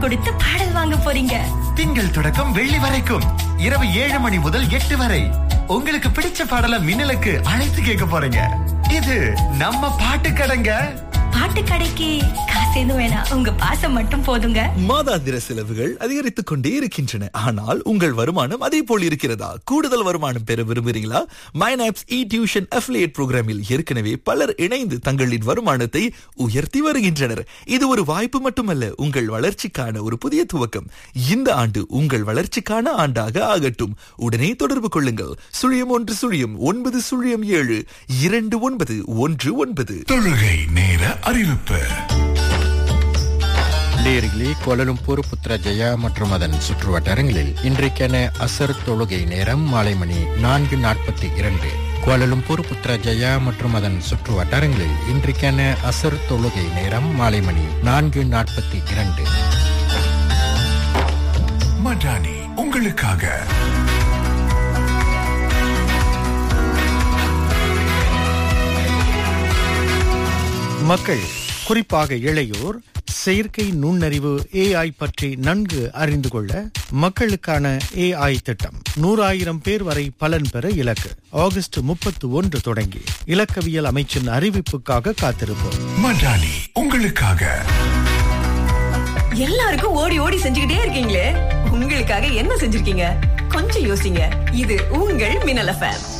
கொடுத்து பாடல் வாங்க போறீங்க திங்கள் தொடக்கம் வெள்ளி வரைக்கும் இரவு ஏழு மணி முதல் எட்டு வரை உங்களுக்கு பிடிச்ச பாடல மின்னலுக்கு அழைத்து கேட்க போறீங்க இது நம்ம பாட்டு கடைங்க பாட்டு கடைக்கு காசு எதுவும் வேணாம் உங்க பாசம் மட்டும் போதுங்க மாதாந்திர செலவுகள் அதிகரித்துக் கொண்டே இருக்கின்றன ஆனால் உங்கள் வருமானம் அதே போல் இருக்கிறதா கூடுதல் வருமானம் பெற விரும்புகிறீங்களா மைனாப்ஸ் இ டியூஷன் அஃபிலியேட் புரோகிராமில் ஏற்கனவே பலர் இணைந்து தங்களின் வருமானத்தை உயர்த்தி வருகின்றனர் இது ஒரு வாய்ப்பு மட்டுமல்ல உங்கள் வளர்ச்சிக்கான ஒரு புதிய துவக்கம் இந்த ஆண்டு உங்கள் வளர்ச்சிக்கான ஆண்டாக ஆகட்டும் உடனே தொடர்பு கொள்ளுங்கள் சுழியம் ஒன்று சுழியம் ஒன்பது சுழியம் ஏழு இரண்டு ஒன்பது ஒன்று ஒன்பது தொழுகை நேர அறிவிப்பு லேரிலி கோலலும்பூர் புத்ரஜயா மற்றும் அதன் சுற்றுவட்டாரங்களில் இன்றைக்கான அசர் தொழுகை நேரம் மாலை மணி நான்கு நாற்பத்தி இரண்டு கோலலும்பூர் புத்ரஜயா மற்றும் அதன் சுற்று வட்டாரங்களில் இன்றைக்கான அசர் தொழுகை நேரம் மாலை மணி நான்கு நாற்பத்தி இரண்டு மடானி உங்களுக்காக மக்கள் குறிப்பாக இளையோர் செயற்கை நுண்ணறிவு ஏஐ பற்றி நன்கு அறிந்து கொள்ள மக்களுக்கான ஏஐ திட்டம் நூறாயிரம் பேர் வரை பலன் பெற இலக்கு ஆகஸ்ட் முப்பத்து ஒன்று தொடங்கி இலக்கவியல் அமைச்சின் அறிவிப்புக்காக காத்திருப்போம் மடானி உங்களுக்காக எல்லாருக்கும் ஓடி ஓடி செஞ்சுக்கிட்டே இருக்கீங்களே உங்களுக்காக என்ன செஞ்சிருக்கீங்க கொஞ்சம் யோசிங்க இது உங்கள் மின்னல் எஃப்எம்